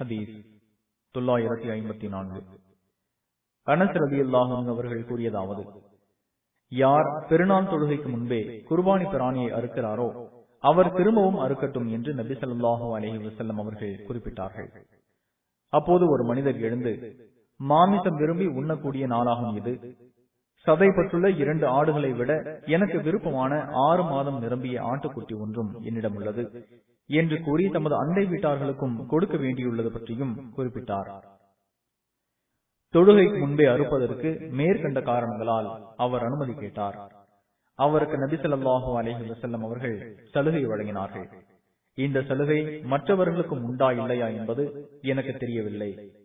ஹதீஸ் தொள்ளாயிரத்தி ஐம்பத்தி நான்கு அனஸ் ரதி அல்லாஹும் அவர்கள் கூறியதாவது யார் பெருநாள் தொழுகைக்கு முன்பே குர்பானி பிராணியை அறுக்கிறாரோ அவர் திரும்பவும் அறுக்கட்டும் என்று நபி ஸல்லல்லாஹு அலைஹி வஸல்லம் அவர்கள் குறிப்பிட்டார்கள் அப்போது ஒரு மனிதர் எழுந்து மாமிசம் விரும்பி உண்ணக்கூடிய நாளாகும் இது சதைப்பட்டுள்ள இரண்டு ஆடுகளை விட எனக்கு விருப்பமான ஆறு மாதம் நிரம்பிய ஆட்டுக்குட்டி ஒன்றும் என்னிடம் உள்ளது என்று கூறி தமது அண்டை வீட்டார்களுக்கும் கொடுக்க வேண்டியுள்ளது பற்றியும் குறிப்பிட்டார் தொழுகைக்கு முன்பே அறுப்பதற்கு மேற்கண்ட காரணங்களால் அவர் அனுமதி கேட்டார் அவருக்கு நபி ஸல்லல்லாஹு அலைஹி வஸல்லம் அவர்கள் சலுகை வழங்கினார்கள் இந்த சலுகை மற்றவர்களுக்கும் உண்டா இல்லையா என்பது எனக்கு தெரியவில்லை